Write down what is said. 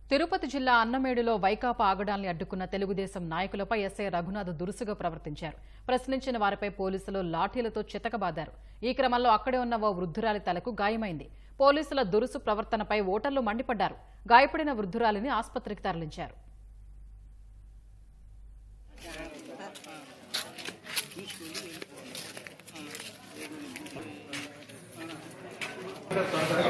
తిరుపతి జిల్లా అన్నమేడులో వైకాపా ఆగడాల్ని అడ్డుకున్న తెలుగుదేశం నాయకులపై ఎస్ఐ రఘునాథ్ దురుసుగా ప్రవర్తించారు ప్రశ్నించిన వారిపై పోలీసులు లాఠీలతో చితకబాదారు ఈ క్రమంలో అక్కడే ఉన్న ఓ వృద్ధురాలి తలకు గాయమైంది పోలీసుల దురుసు ప్రవర్తనపై ఓటర్లు మండిపడ్డారు గాయపడిన వృద్ధురాలిని ఆసుపత్రికి తరలించారు తొందరగా